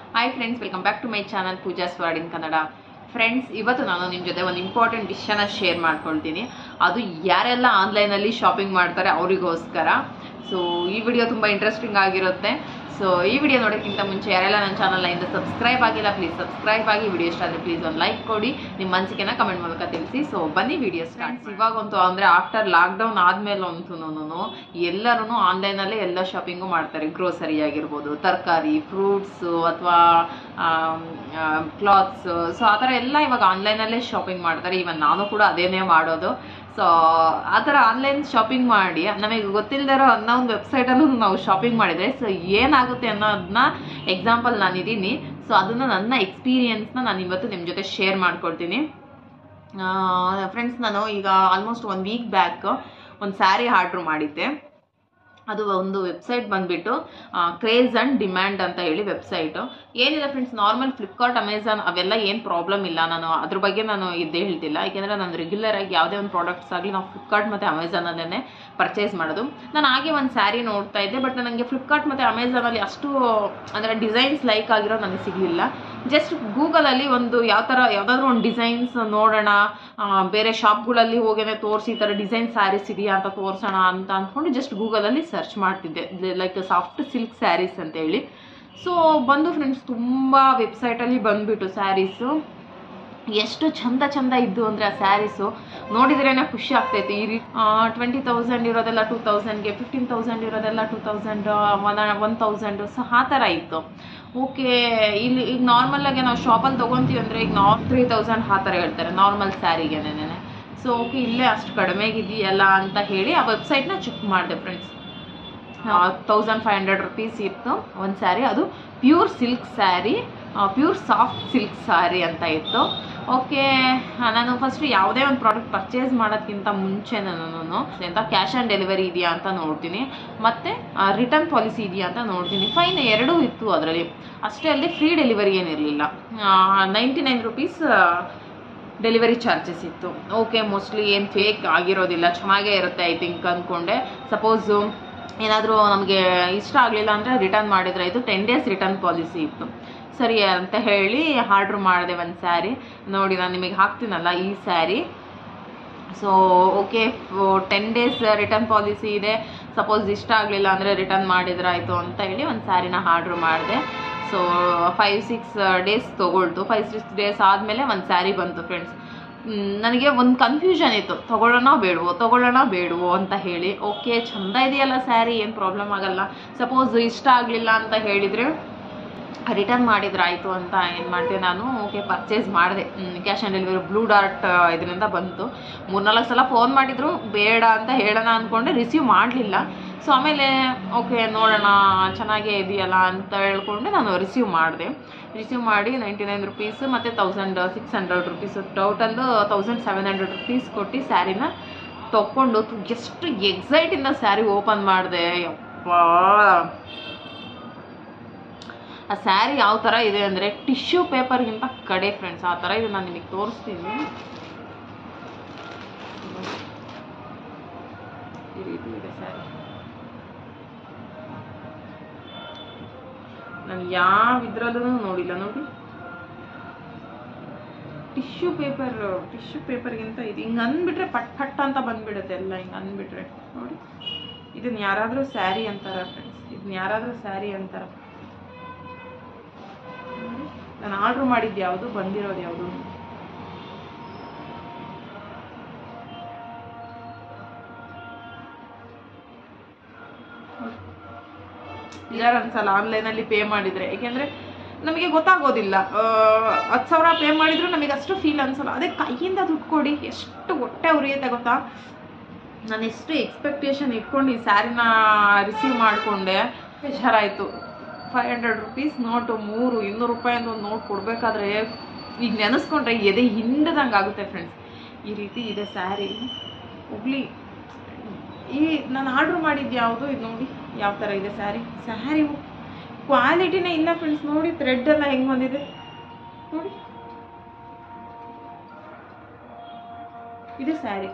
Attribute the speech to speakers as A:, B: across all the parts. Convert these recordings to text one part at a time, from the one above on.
A: hi friends welcome back to my channel Pooja Swad in Kannada friends ಇವತ್ತು ನಾನು ನಿಮ್ಮ ಜೊತೆ ಒಂದು ಇಂಪಾರ್ಟೆಂಟ್ ವಿಷಯನ ಶೇರ್ ಮಾಡ್ಕೊಳ್ತೀನಿ ಅದು ಯಾರೆಲ್ಲ ಆನ್ಲೈನಲ್ಲಿ ಶಾಪಿಂಗ್ ಮಾಡ್ತಾರೆ ಅವರಿಗೋಸ್ಕರ ಸೊ ಈ ವಿಡಿಯೋ ತುಂಬ ಇಂಟ್ರೆಸ್ಟಿಂಗ್ ಆಗಿರುತ್ತೆ ಸೊ ಈ ವಿಡಿಯೋ ನೋಡೋಕ್ಕಿಂತ ಮುಂಚೆ ಯಾರೆಲ್ಲ ನನ್ನ ಚಾನಲ್ನ ಇಂದ ಸಬ್ಸ್ಕ್ರೈಬ್ ಆಗಿಲ್ಲ ಪ್ಲೀಸ್ ಸಬ್ಸ್ಕ್ರೈಬ್ ಆಗಿ ವಿಡಿಯೋ ಇಷ್ಟ ಆದರೆ ಪ್ಲೀಸ್ ಒಂದು ಲೈಕ್ ಕೊಡಿ ನಿಮ್ಮ ಮನಸ್ಸಿಗೆನ ಕಮೆಂಟ್ ಮೂಲಕ ತಿಳಿಸಿ ಸೊ ಬನ್ನಿ ವಿಡಿಯೋ ಸ್ಟಾರ್ಟ್ ಇವಾಗಂತೂ ಅಂದರೆ ಆಫ್ಟರ್ ಲಾಕ್ಡೌನ್ ಆದಮೇಲೆ ಅಂತೂ ಎಲ್ಲರೂ ಆನ್ಲೈನಲ್ಲೇ ಎಲ್ಲ ಶಾಪಿಂಗು ಮಾಡ್ತಾರೆ ಗ್ರೋಸರಿ ಆಗಿರ್ಬೋದು ತರಕಾರಿ ಫ್ರೂಟ್ಸು ಅಥವಾ ಕ್ಲಾತ್ಸ್ ಸೊ ಆ ಥರ ಎಲ್ಲ ಇವಾಗ ಆನ್ಲೈನಲ್ಲೇ ಶಾಪಿಂಗ್ ಮಾಡ್ತಾರೆ ಇವನ್ ನಾನು ಕೂಡ ಅದೇನೇ ಮಾಡೋದು ಸೊ ಆ ಥರ ಆನ್ಲೈನ್ ಶಾಪಿಂಗ್ ಮಾಡಿ ನಮಗೆ ಗೊತ್ತಿಲ್ಲದೆ ಇರೋ ಅನ್ನೋ ಒಂದು ವೆಬ್ಸೈಟಲ್ಲೂ ನಾವು ಶಾಪಿಂಗ್ ಮಾಡಿದರೆ ಸೊ ಏನಾಗುತ್ತೆ ಅನ್ನೋದನ್ನ ಎಕ್ಸಾಂಪಲ್ ನಾನಿದ್ದೀನಿ ಸೊ ಅದನ್ನು ನನ್ನ ಎಕ್ಸ್ಪೀರಿಯನ್ಸ್ನ ನಾನು ಇವತ್ತು ನಿಮ್ಮ ಜೊತೆ ಶೇರ್ ಮಾಡ್ಕೊಳ್ತೀನಿ ಫ್ರೆಂಡ್ಸ್ ನಾನು ಈಗ ಆಲ್ಮೋಸ್ಟ್ ಒನ್ ವೀಕ್ ಬ್ಯಾಕ್ ಒಂದು ಸ್ಯಾರಿ ಆರ್ಡ್ರ್ ಮಾಡಿದ್ದೆ ಅದು ಒಂದು ವೆಬ್ಸೈಟ್ ಬಂದುಬಿಟ್ಟು ಕ್ರೇಜ್ ಆ್ಯಂಡ್ ಡಿಮ್ಯಾಂಡ್ ಅಂತ ಹೇಳಿ ವೆಬ್ಸೈಟು ಏನಿಲ್ಲ ಫ್ರೆಂಡ್ಸ್ ನಾರ್ಮಲ್ ಫ್ಲಿಪ್ಕಾರ್ಟ್ ಅಮೆಝಾನ್ ಅವೆಲ್ಲ ಏನು ಪ್ರಾಬ್ಲಮ್ ಇಲ್ಲ ನಾನು ಅದ್ರ ಬಗ್ಗೆ ನಾನು ಇದ್ದೇ ಹೇಳ್ತಿಲ್ಲ ಯಾಕೆಂದರೆ ನಾನು ರೆಗ್ಯುಲರ್ ಆಗಿ ಯಾವುದೇ ಒಂದು ಪ್ರಾಡಕ್ಟ್ಸ್ ಆಗಲಿ ನಾವು ಫ್ಲಿಪ್ಕಾರ್ಟ್ ಮತ್ತು ಅಮೆಝಾನಲ್ಲೇ ಪರ್ಚೇಸ್ ಮಾಡೋದು ನಾನು ಹಾಗೆ ಒಂದು ಸ್ಯಾರಿ ನೋಡ್ತಾ ಇದ್ದೆ ಬಟ್ ನನಗೆ ಫ್ಲಿಪ್ಕಾರ್ಟ್ ಮತ್ತು ಅಮೆಝಾನಲ್ಲಿ ಅಷ್ಟು ಅಂದರೆ ಡಿಸೈನ್ಸ್ ಲೈಕ್ ಆಗಿರೋ ನನಗೆ ಸಿಗಲಿಲ್ಲ ಜಸ್ಟ್ ಗೂಗಲಲ್ಲಿ ಒಂದು ಯಾವ ಥರ ಯಾವುದಾದ್ರೂ ಒಂದು ಡಿಸೈನ್ಸ್ ನೋಡೋಣ ಬೇರೆ ಶಾಪ್ಗಳಲ್ಲಿ ಹೋಗೇನೆ ತೋರಿಸಿ ಈ ಥರ ಡಿಸೈನ್ ಸ್ಯಾರೀಸ್ ಇದೆಯಾ ಅಂತ ತೋರಿಸೋಣ ಅಂತ ಅಂದ್ಕೊಂಡು ಜಸ್ಟ್ ಗೂಗಲಲ್ಲಿ ಸರ್ಚ್ ಮಾಡ್ತಿದ್ದೆ ಲೈಕ್ ಸಾಫ್ಟ್ ಸಿಲ್ಕ್ ಸ್ಯಾರೀಸ್ ಅಂತ ಹೇಳಿ ಸೊ ಬಂದು ಫ್ರೆಂಡ್ಸ್ ತುಂಬ ವೆಬ್ಸೈಟಲ್ಲಿ ಬಂದುಬಿಟ್ಟು ಸ್ಯಾರೀಸು ಎಷ್ಟು ಚಂದ ಚಂದ ಇದ್ದು ಅಂದರೆ ಆ ಸ್ಯಾರೀಸು ನೋಡಿದ್ರೇ ಖುಷಿ ಆಗ್ತೈತೆ ಈ ರೀತಿ ಟ್ವೆಂಟಿ ತೌಸಂಡ್ ಇರೋದೆಲ್ಲ ಟೂ ತೌಸಂಡ್ಗೆ ಫಿಫ್ಟೀನ್ ತೌಸಂಡ್ ಇರೋದೆಲ್ಲ two thousand one one thousand so ಆ ಥರ ಇತ್ತು ಓಕೆ ಇಲ್ಲಿ ಈಗ ನಾರ್ಮಲಾಗಿ ನಾವು ಶಾಪಲ್ಲಿ ತೊಗೊತೀವಿ ಅಂದರೆ ಈಗ ನಾರ್ ತ್ರೀ ತೌಸಂಡ್ ಆ ಥರ ಹೇಳ್ತಾರೆ ನಾರ್ಮಲ್ ಸ್ಯಾರಿಗೆನೇ ಸೊ ಓಕೆ ಇಲ್ಲೇ ಅಷ್ಟು ಕಡಿಮೆಗಿದೆಯಲ್ಲ ಅಂತ ಹೇಳಿ ಆ ವೆಬ್ಸೈಟ್ನ ಚೆಕ್ ಮಾಡಿದೆ friends thousand five hundred rupees ಇತ್ತು ಒಂದು ಸ್ಯಾರಿ ಅದು pure silk saree pure soft silk saree ಅಂತ ಇತ್ತು ಓಕೆ ನಾನು ಫಸ್ಟ್ ಯಾವುದೇ ಒಂದು ಪ್ರಾಡಕ್ಟ್ ಪರ್ಚೇಸ್ ಮಾಡೋದಕ್ಕಿಂತ ಮುಂಚೆ ನಾನು ಎಂತ ಕ್ಯಾಶ್ ಆನ್ ಡೆಲಿವರಿ ಇದೆಯಾ ಅಂತ ನೋಡ್ತೀನಿ ಮತ್ತು ರಿಟರ್ನ್ ಪಾಲಿಸಿ ಇದೆಯಾ ಅಂತ ನೋಡ್ತೀನಿ ಫೈನ್ ಎರಡೂ ಇತ್ತು ಅದರಲ್ಲಿ ಅಷ್ಟೇ ಅಲ್ಲದೆ ಫ್ರೀ ಡೆಲಿವರಿ ಏನಿರಲಿಲ್ಲ ninety nine rupees delivery charges ಇತ್ತು ಓಕೆ ಮೋಸ್ಟ್ಲಿ ಏನು ಫೇಕ್ ಆಗಿರೋದಿಲ್ಲ ಚೆನ್ನಾಗೇ ಇರುತ್ತೆ ಐ ಥಿಂಕ್ ಅಂದ್ಕೊಂಡೆ ಸಪೋಸು ಏನಾದರೂ ನಮಗೆ ಇಷ್ಟ ಆಗಲಿಲ್ಲ ಅಂದರೆ ರಿಟರ್ನ್ ಮಾಡಿದರೆ ಇದು ಟೆನ್ ಡೇಸ್ ರಿಟರ್ನ್ ಪಾಲಿಸಿ ಇತ್ತು ಸರಿ ಅಂತ ಹೇಳಿ ಆರ್ಡ್ರ್ ಮಾಡಿದೆ ಒಂದು ಸ್ಯಾರಿ ನೋಡಿ ನಾನು ನಿಮಗೆ ಹಾಕ್ತೀನಲ್ಲ ಈ saree so okay ten days return policy ಇದೆ ಸಪೋಸ್ ಇಷ್ಟ ಆಗಲಿಲ್ಲ ಅಂದರೆ ರಿಟರ್ನ್ ಮಾಡಿದ್ರಾಯ್ತು ಅಂತ ಹೇಳಿ ಒಂದು ಸ್ಯಾರಿನ ಆರ್ಡ್ರ್ ಮಾಡಿದೆ ಸೊ ಫೈವ್ ಸಿಕ್ಸ್ ಡೇಸ್ ತೊಗೊಳ್ತು ಫೈವ್ ಸಿಕ್ಸ್ ಡೇಸ್ ಆದಮೇಲೆ ಒಂದು ಸ್ಯಾರಿ ಬಂತು ಫ್ರೆಂಡ್ಸ್ ನನಗೆ ಒಂದು ಕನ್ಫ್ಯೂಷನ್ ಇತ್ತು ತೊಗೊಳ್ಳೋಣ ಬೇಡವೋ ತೊಗೊಳ್ಳೋಣ ಬೇಡವೋ ಅಂತ ಹೇಳಿ ಓಕೆ ಚಂದ ಇದೆಯಲ್ಲ ಸ್ಯಾರಿ ಏನು ಪ್ರಾಬ್ಲಮ್ ಆಗಲ್ಲ ಸಪೋಸ್ ಇಷ್ಟ ಆಗಲಿಲ್ಲ ಅಂತ ಹೇಳಿದರೆ ರಿಟರ್ನ್ ಮಾಡಿದ್ರೆ ಆಯಿತು ಅಂತ ಏನು ಮಾಡಿದೆ ನಾನು ಓಕೆ ಪರ್ಚೇಸ್ ಮಾಡಿದೆ cash on delivery Blue Dot ಇದರಿಂದ ಬಂತು ಮೂರ್ನಾಲ್ಕು ಸಲ ಫೋನ್ ಮಾಡಿದ್ರು ಬೇಡ ಅಂತ ಹೇಳೋಣ ಅಂದ್ಕೊಂಡೆ ರಿಸೀವ್ ಮಾಡಲಿಲ್ಲ ಸೊ ಆಮೇಲೆ ಓಕೆ ನೋಡೋಣ ಚೆನ್ನಾಗೇ ಇದೆಯಲ್ಲ ಅಂತ ಹೇಳ್ಕೊಂಡು ನಾನು ರಿಸೀವ್ ಮಾಡಿದೆ ರಿಸೀವ್ ಮಾಡಿ ನೈಂಟಿ ನೈನ್ ರುಪೀಸ್ ಮತ್ತು thousand six hundred rupees total thousand seven hundred rupees ಕೊಟ್ಟು ಸ್ಯಾರಿನ ತೊಗೊಂಡು ಎಷ್ಟು ಎಕ್ಸೈಟಿಂದ ಸ್ಯಾರಿ ಓಪನ್ ಮಾಡಿದೆ ಯಪ್ಪಾ ಆ ಸ್ಯಾರಿ ಯಾವ ಥರ ಇದೆ ಅಂದರೆ ಟಿಶ್ಯೂ ಪೇಪರ್ಗಿಂತ ಕಡೆ ಫ್ರೆಂಡ್ಸ್ ಆ ಥರ ಇದೆ ನಾನು ನಿಮಗೆ ತೋರಿಸ್ತೀನಿ ಈ ರೀತಿ ಇದೆ ಸ್ಯಾರಿ ನಾನು ಯಾವ ಇದ್ರಲ್ಲೂ ನೋಡಿಲ್ಲ ನೋಡಿ ಟಿಶ್ಯೂ ಪೇಪರ್ ಟಿಶ್ಯೂ ಪೇಪರ್ಗಿಂತ ಇದು ಹಿಂಗೆ ಅಂದ್ಬಿಟ್ರೆ ಪಟ್ ಪಟ್ ಅಂತ ಬಂದ್ಬಿಡುತ್ತೆ ಎಲ್ಲ ಹಿಂಗೆ ಅಂದ್ಬಿಟ್ರೆ ನೋಡಿ ಇದನ್ನ ಯಾರಾದರೂ ಸ್ಯಾರಿ ಅಂತಾರ ಫ್ರೆಂಡ್ಸ್ ಇದನ್ನ ಯಾರಾದರೂ ಸ್ಯಾರಿ ಅಂತಾರ ನಾನು ಆರ್ಡ್ರ್ ಮಾಡಿದ್ದು ಯಾವುದು ಬಂದಿರೋದು ಯಾವುದು ಯಾರು ಅನ್ಸಲ್ಲ ಆನ್ಲೈನಲ್ಲಿ ಪೇ ಮಾಡಿದರೆ ಏಕೆಂದರೆ ನಮಗೆ ಗೊತ್ತಾಗೋದಿಲ್ಲ ಹತ್ತು ಸಾವಿರ ಪೇ ಮಾಡಿದ್ರು ನಮಗೆ ಅಷ್ಟು ಫೀಲ್ ಅನ್ಸಲ್ಲ ಅದೇ ಕೈಯಿಂದ ದುಡ್ಡು ಕೊಡಿ ಎಷ್ಟು ಹೊಟ್ಟೆ ಉರಿಯುತ್ತೆ ಗೊತ್ತಾ ನಾನು ಎಷ್ಟು ಎಕ್ಸ್ಪೆಕ್ಟೇಷನ್ ಇಟ್ಕೊಂಡು ಈ ಸ್ಯಾರಿನ ರಿಸೀವ್ ಮಾಡಿಕೊಂಡೆ ಬೇಜಾರಾಯಿತು ಫೈವ್ ಹಂಡ್ರೆಡ್ ರುಪೀಸ್ ನೋಟು ಮೂರು ಇನ್ನೂರು ರೂಪಾಯಿಂದ ಒಂದು ನೋಟ್ ಕೊಡಬೇಕಾದ್ರೆ ಈಗ ನೆನೆಸ್ಕೊಂಡ್ರೆ ಎದೆ ಹಿಂಡದಂಗೆ ಆಗುತ್ತೆ ಫ್ರೆಂಡ್ಸ್ ಈ ರೀತಿ ಇದೆ ಸ್ಯಾರಿ ಹೋಗ್ಲಿ ಈ ನಾನು ಆರ್ಡ್ರ್ ಮಾಡಿದ್ದು ಯಾವುದು ಇದು ನೋಡಿ ಯಾವ ಥರ ಇದೆ ಸ್ಯಾರಿ ಸ್ಯಾರಿ ಕ್ವಾಲಿಟಿನೇ ಇಲ್ಲ ಫ್ರೆಂಡ್ಸ್ ನೋಡಿ ಥ್ರೆಡ್ ಎಲ್ಲ ಹೆಂಗೆ ಬಂದಿದೆ ನೋಡಿ ಇದು ಸ್ಯಾರಿ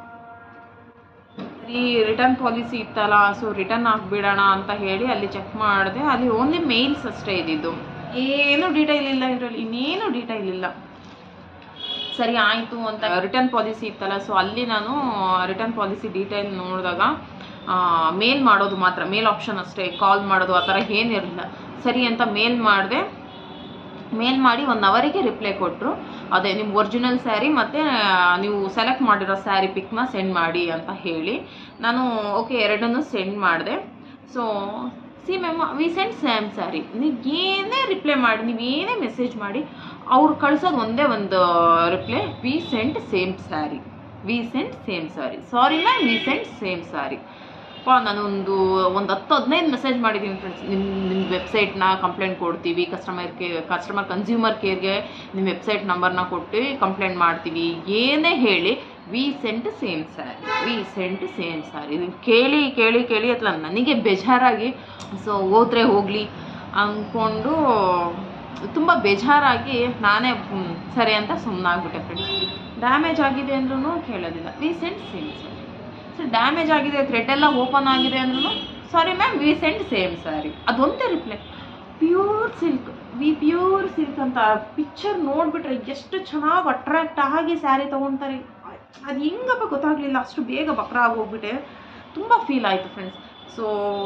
A: ಈ ರಿಟರ್ನ್ ಪಾಲಿಸಿ ಇತ್ತಲ್ಲ ಸೊ ರಿಟರ್ನ್ ಹಾಕ್ಬಿಡೋಣ ಅಂತ ಹೇಳಿ ಅಲ್ಲಿ ಚೆಕ್ ಮಾಡಿದೆ ಅಲ್ಲಿ ಓನ್ಲಿ ಮೇಲ್ಸ್ ಅಷ್ಟೇ ಇದ್ದಿದ್ದು ಏನು ಡೀಟೈಲ್ ಇಲ್ಲ ಇದರಲ್ಲಿ ಇನ್ನೇನು ಡೀಟೈಲ್ ಇಲ್ಲ ಸರಿ ಆಯಿತು ಅಂತ ರಿಟರ್ನ್ ಪಾಲಿಸಿ ಇತ್ತಲ್ಲ ಸೊ ಅಲ್ಲಿ ನಾನು ರಿಟರ್ನ್ ಪಾಲಿಸಿ ಡೀಟೇಲ್ ನೋಡಿದಾಗ ಮೇಲ್ ಮಾಡೋದು ಮಾತ್ರ ಮೇಲ್ ಆಪ್ಷನ್ ಅಷ್ಟೇ ಕಾಲ್ ಮಾಡೋದು ಆ ಥರ ಏನಿರಲಿಲ್ಲ ಸರಿ ಅಂತ ಮೇಲ್ ಮಾಡಿದೆ ಮೇಲ್ ಮಾಡಿ ಒನ್ ಅವರಿಗೆ ರಿಪ್ಲೈ ಕೊಟ್ಟರು ಅದೇ ನಿಮ್ಮ ಒರಿಜಿನಲ್ ಸ್ಯಾರಿ ಮತ್ತು ನೀವು ಸೆಲೆಕ್ಟ್ ಮಾಡಿರೋ ಸ್ಯಾರಿ ಪಿಕ್ನ ಸೆಂಡ್ ಮಾಡಿ ಅಂತ ಹೇಳಿ ನಾನು ಓಕೆ ಎರಡನ್ನೂ ಸೆಂಡ್ ಮಾಡಿದೆ so see ma'am we send same saree ನೀವು ಏನೇ ರಿಪ್ಲೈ ಮಾಡಿ ನೀವು ಏನೇ ಮೆಸೇಜ್ ಮಾಡಿ ಅವ್ರು ಕಳ್ಸೋದು ಒಂದೇ ಒಂದು reply we sent same saree we sent same saree sorry ma'am we sent same saree ಪಾ ನಾನೊಂದು ಒಂದು ಹತ್ತು ಹದಿನೈದು ಮೆಸೇಜ್ ಮಾಡಿದ್ದೀನಿ ಫ್ರೆಂಡ್ಸ್ ನಿಮ್ಮ ನಿಮ್ಮ ವೆಬ್ಸೈಟ್ನ ಕಂಪ್ಲೇಂಟ್ ಕೊಡ್ತೀವಿ ಕಸ್ಟಮರ್ ಕೇರ್ ಕಸ್ಟಮರ್ ಕನ್ಸ್ಯೂಮರ್ ಕೇರ್ಗೆ ನಿಮ್ಮ ವೆಬ್ಸೈಟ್ ನಂಬರ್ನ ಕೊಟ್ಟು ಕಂಪ್ಲೇಂಟ್ ಮಾಡ್ತೀವಿ ಏನೇ ಹೇಳಿ we sent same saree we sent same saree ಇದನ್ನು ಕೇಳಿ ಕೇಳಿ ಕೇಳಿ ಅಥವಾ ನನಗೆ ಬೇಜಾರಾಗಿ ಸೊ ಹೋದ್ರೆ ಹೋಗಲಿ ಅಂದ್ಕೊಂಡು ತುಂಬ ಬೇಜಾರಾಗಿ ನಾನೇ ಹ್ಮ್, ಸರಿ ಅಂತ ಸುಮ್ಮನಾಗ್ಬಿಟ್ಟೆ ಫ್ರೆಂಡ್ಸ್ ಡ್ಯಾಮೇಜ್ ಆಗಿದೆ ಅಂದ್ರೂ ಕೇಳೋದಿಲ್ಲ we sent same saree sir damage ಆಗಿದೆ ಥ್ರೆಡ್ ಎಲ್ಲ ಓಪನ್ ಆಗಿದೆ ಅಂದ್ರೂ sorry ma'am we sent same saree ಅದೊಂದೇ ರಿಪ್ಲೈ ಪ್ಯೂರ್ ಸಿಲ್ಕ್ ವಿ ಪ್ಯೂರ್ ಸಿಲ್ಕ್ ಅಂತ ಪಿಕ್ಚರ್ ನೋಡಿಬಿಟ್ರೆ ಎಷ್ಟು ಚೆನ್ನಾಗಿ ಅಟ್ರಾಕ್ಟ್ ಆಗಿ ಸ್ಯಾರಿ ತೊಗೊಳ್ತಾರೆ ಅದು ಹೆಂಗಪ್ಪ ಗೊತ್ತಾಗಲಿಲ್ಲ ಅಷ್ಟು ಬೇಗ ಬಕ್ರ ಆಗೋಗ್ಬಿಟ್ಟೆ ತುಂಬ ಫೀಲ್ ಆಯಿತು ಫ್ರೆಂಡ್ಸ್ ಸೊ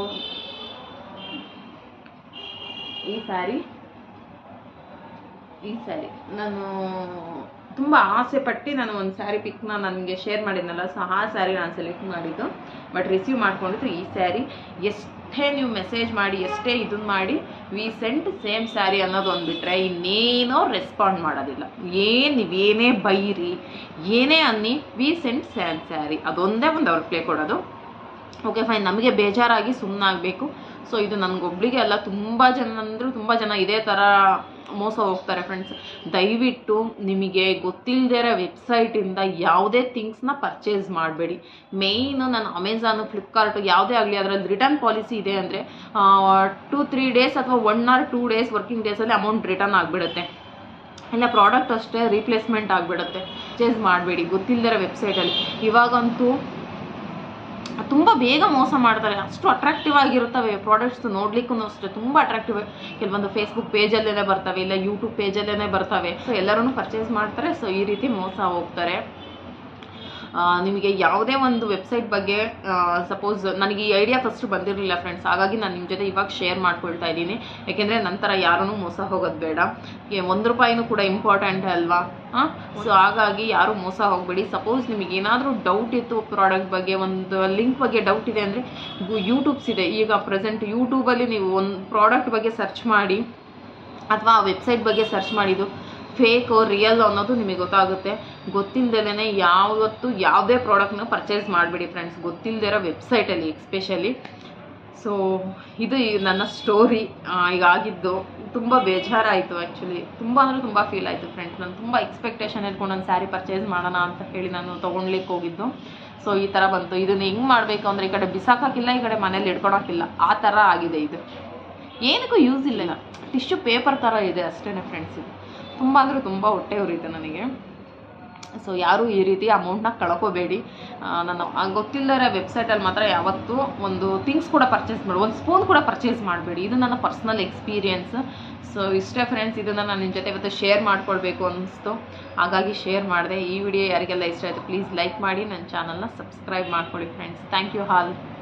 A: ಈ ಸ್ಯಾರಿ ಈ ಸ್ಯಾರಿ ನಾನು ತುಂಬ ಆಸೆ ಪಟ್ಟು ನಾನು ಒಂದು ಸ್ಯಾರಿ ಪಿಕ್ನ ನನಗೆ ಶೇರ್ ಮಾಡಿದ್ನಲ್ಲ ಸೊ ಆ ಸ್ಯಾರಿ ನಾನು ಸೆಲೆಕ್ಟ್ ಮಾಡಿದ್ದು ಬಟ್ ರಿಸೀವ್ ಮಾಡ್ಕೊಂಡಿದ್ದು ಈ ಸ್ಯಾರಿ ಎಷ್ಟೇ ನೀವು ಮೆಸೇಜ್ ಮಾಡಿ ಎಷ್ಟೇ ಇದನ್ನ ಮಾಡಿ ವಿ ಸೆಂಟ್ ಸೇಮ್ ಸ್ಯಾರಿ ಅನ್ನೋದು ಒಂದು ಬಿಟ್ರೆ ಇನ್ನೇನೋ ರೆಸ್ಪಾಂಡ್ ಮಾಡೋದಿಲ್ಲ ಏನು ನೀವೇನೇ ಬೈರಿ ಏನೇ ಅನ್ನಿ ವಿ ಸೆಂಟ್ ಸ್ಯಾಮ್ ಸ್ಯಾರಿ ಅದೊಂದೇ ಒಂದು ಅವ್ರು ಪ್ಲೇ ಕೊಡೋದು ಓಕೆ ಫೈನ್ ನಮಗೆ ಬೇಜಾರಾಗಿ ಸುಮ್ಮನಾಗಬೇಕು ಸೊ ಇದು ನನಗೊಬ್ಳಿಗೆ ಅಲ್ಲ ತುಂಬ ಜನ ಅಂದರೂ ತುಂಬ ಜನ ಇದೇ ಥರ ಮೋಸ ಹೋಗ್ತಾರೆ ಫ್ರೆಂಡ್ಸ್ ದಯವಿಟ್ಟು ನಿಮಗೆ ಗೊತ್ತಿಲ್ಲದೇ ಇರೋ ವೆಬ್ಸೈಟಿಂದ ಯಾವುದೇ ಥಿಂಗ್ಸ್ನ ಪರ್ಚೇಸ್ ಮಾಡಬೇಡಿ ಮೇಯ್ನು ನಾನು ಅಮೆಝಾನು ಫ್ಲಿಪ್ಕಾರ್ಟು ಯಾವುದೇ ಆಗಲಿ ಅದರಲ್ಲಿ ರಿಟರ್ನ್ ಪಾಲಿಸಿ ಇದೆ ಅಂದರೆ ಟೂ ತ್ರೀ ಡೇಸ್ ಅಥವಾ one or two days working ಡೇಸಲ್ಲಿ ಅಮೌಂಟ್ ರಿಟರ್ನ್ ಆಗಿಬಿಡುತ್ತೆ ಇಲ್ಲ ಪ್ರಾಡಕ್ಟ್ ಅಷ್ಟೇ ರೀಪ್ಲೇಸ್ಮೆಂಟ್ ಆಗಿಬಿಡುತ್ತೆ ಪರ್ಚೇಸ್ ಮಾಡಬೇಡಿ ಗೊತ್ತಿಲ್ಲದಿರೋ ವೆಬ್ಸೈಟಲ್ಲಿ ಇವಾಗಂತೂ ತುಂಬ ಬೇಗ ಮೋಸ ಮಾಡ್ತಾರೆ ಅಷ್ಟು ಅಟ್ರಾಕ್ಟಿವ್ ಆಗಿರುತ್ತವೆ ಪ್ರಾಡಕ್ಟ್ಸ್ ನೋಡ್ಲಿಕ್ಕೂ ಅಷ್ಟೇ ತುಂಬ ಅಟ್ರಾಕ್ಟಿವ್ ಕೆಲವೊಂದು ಫೇಸ್ಬುಕ್ ಪೇಜಲ್ಲೇ ಬರ್ತವೆ ಇಲ್ಲ ಯೂಟ್ಯೂಬ್ ಪೇಜಲ್ಲೇ ಬರ್ತವೆ ಸೊ ಎಲ್ಲರೂ ಪರ್ಚೇಸ್ ಮಾಡ್ತಾರೆ ಸೊ ಈ ರೀತಿ ಮೋಸ ಹೋಗ್ತಾರೆ ಆ, ನಿಮಗೆ ಯಾವುದೇ ಒಂದು ವೆಬ್ಸೈಟ್ ಬಗ್ಗೆ ಸಪೋಸ್ ನನಗೆ ಈ ಐಡಿಯಾ ಫಸ್ಟ್ ಬಂದಿರಲಿಲ್ಲ ಫ್ರೆಂಡ್ಸ್ ಹಾಗಾಗಿ ನಾನು ನಿಮ್ಮ ಜೊತೆ ಇವಾಗ ಶೇರ್ ಮಾಡ್ಕೊಳ್ತಾ ಇದ್ದೀನಿ ಯಾಕೆಂದರೆ ನಂತರ ಯಾರೂ ಮೋಸ ಹೋಗೋದು ಬೇಡ ಏ, ಒಂದು ರೂಪಾಯಿನೂ ಕೂಡ ಇಂಪಾರ್ಟೆಂಟ್ ಅಲ್ವಾ ಹಾಂ ಸೊ ಹಾಗಾಗಿ ಯಾರು ಮೋಸ ಹೋಗಬೇಡಿ ಸಪೋಸ್ ನಿಮಗೆ ಏನಾದರೂ ಡೌಟ್ ಇತ್ತು ಪ್ರಾಡಕ್ಟ್ ಬಗ್ಗೆ ಒಂದು ಲಿಂಕ್ ಬಗ್ಗೆ ಡೌಟ್ ಇದೆ ಅಂದರೆ ಯೂಟ್ಯೂಬ್ಸ್ ಇದೆ ಈಗ ಪ್ರೆಸೆಂಟ್ ಯೂಟ್ಯೂಬಲ್ಲಿ ನೀವು ಒಂದು ಪ್ರಾಡಕ್ಟ್ ಬಗ್ಗೆ ಸರ್ಚ್ ಮಾಡಿ ಅಥವಾ ಆ ವೆಬ್ಸೈಟ್ ಬಗ್ಗೆ ಸರ್ಚ್ ಮಾಡಿದ್ದು ಫೇಕು ರಿಯಲ್ ಅನ್ನೋದು ನಿಮಗೆ ಗೊತ್ತಾಗುತ್ತೆ ಗೊತ್ತಿಲ್ಲದೇ ಯಾವತ್ತು ಯಾವುದೇ ಪ್ರಾಡಕ್ಟ್ನ ಪರ್ಚೇಸ್ ಮಾಡಿಬಿಡಿ ಫ್ರೆಂಡ್ಸ್ ಗೊತ್ತಿಲ್ಲದೆ ಇರೋ ವೆಬ್ಸೈಟಲ್ಲಿ ಎಕ್ಸ್ಪೆಷಲಿ ಸೊ ಇದು ಈ ನನ್ನ ಸ್ಟೋರಿ ಈಗ ಆಗಿದ್ದು ತುಂಬ ಬೇಜಾರಾಯಿತು ಆ್ಯಕ್ಚುಲಿ ತುಂಬ ಅಂದರೆ ತುಂಬ ಫೀಲ್ ಆಯಿತು ಫ್ರೆಂಡ್ಸ್ ನಾನು ತುಂಬ ಎಕ್ಸ್ಪೆಕ್ಟೇಷನ್ ಇಟ್ಕೊಂಡು ನಾನು ಸ್ಯಾರಿ ಪರ್ಚೇಸ್ ಮಾಡೋಣ ಅಂತ ಹೇಳಿ ನಾನು ತೊಗೊಳ್ಲಿಕ್ಕೆ ಹೋಗಿದ್ದು ಸೊ ಈ ಥರ ಬಂತು ಇದನ್ನು ಹೆಂಗೆ ಮಾಡಬೇಕು ಅಂದರೆ ಈ ಕಡೆ ಬಿಸಾಕೋಕ್ಕಿಲ್ಲ ಈ ಕಡೆ ಮನೇಲಿ ಇಟ್ಕೊಳಕ್ಕಿಲ್ಲ ಆ ಥರ ಆಗಿದೆ ಇದು ಏನಕ್ಕೂ ಯೂಸ್ ಇಲ್ಲ ಟಿಶ್ಯೂ ಪೇಪರ್ ಥರ ಇದೆ ಅಷ್ಟೇ ಫ್ರೆಂಡ್ಸ್ ಇದು ತುಂಬ ಅಂದರೆ ತುಂಬ ಹೊಟ್ಟೆ ಉರಿತು ನನಗೆ ಸೊ ಯಾರೂ ಈ ರೀತಿ ಅಮೌಂಟ್ನ ಕಳ್ಕೋಬೇಡಿ ಆ, ನನ್ನ ಆ ಗೊತ್ತಿಲ್ಲದ ವೆಬ್ಸೈಟಲ್ಲಿ ಮಾತ್ರ ಯಾವತ್ತೂ ಒಂದು ಥಿಂಗ್ಸ್ ಕೂಡ ಪರ್ಚೇಸ್ ಮಾಡಿ ಒಂದು ಸ್ಪೂನ್ ಕೂಡ ಪರ್ಚೇಸ್ ಮಾಡಬೇಡಿ ಇದು ನನ್ನ ಪರ್ಸ್ನಲ್ ಎಕ್ಸ್ಪೀರಿಯನ್ಸ್ ಸೊ ಇಷ್ಟೇ ಫ್ರೆಂಡ್ಸ್ ಇದನ್ನು ನಾನು ನಿಮ್ಮ ಜೊತೆ ಇವತ್ತು ಶೇರ್ ಮಾಡ್ಕೊಳ್ಬೇಕು ಅನ್ನಿಸ್ತು ಹಾಗಾಗಿ ಶೇರ್ ಮಾಡಿದೆ ಈ ವಿಡಿಯೋ ಯಾರಿಗೆಲ್ಲ ಇಷ್ಟ ಆಯಿತು ಪ್ಲೀಸ್ ಲೈಕ್ ಮಾಡಿ ನನ್ನ ಚಾನಲ್ನ ಸಬ್ಸ್ಕ್ರೈಬ್ ಮಾಡ್ಕೊಳ್ಳಿ ಫ್ರೆಂಡ್ಸ್ ಥ್ಯಾಂಕ್ ಯು ಹಾಲ್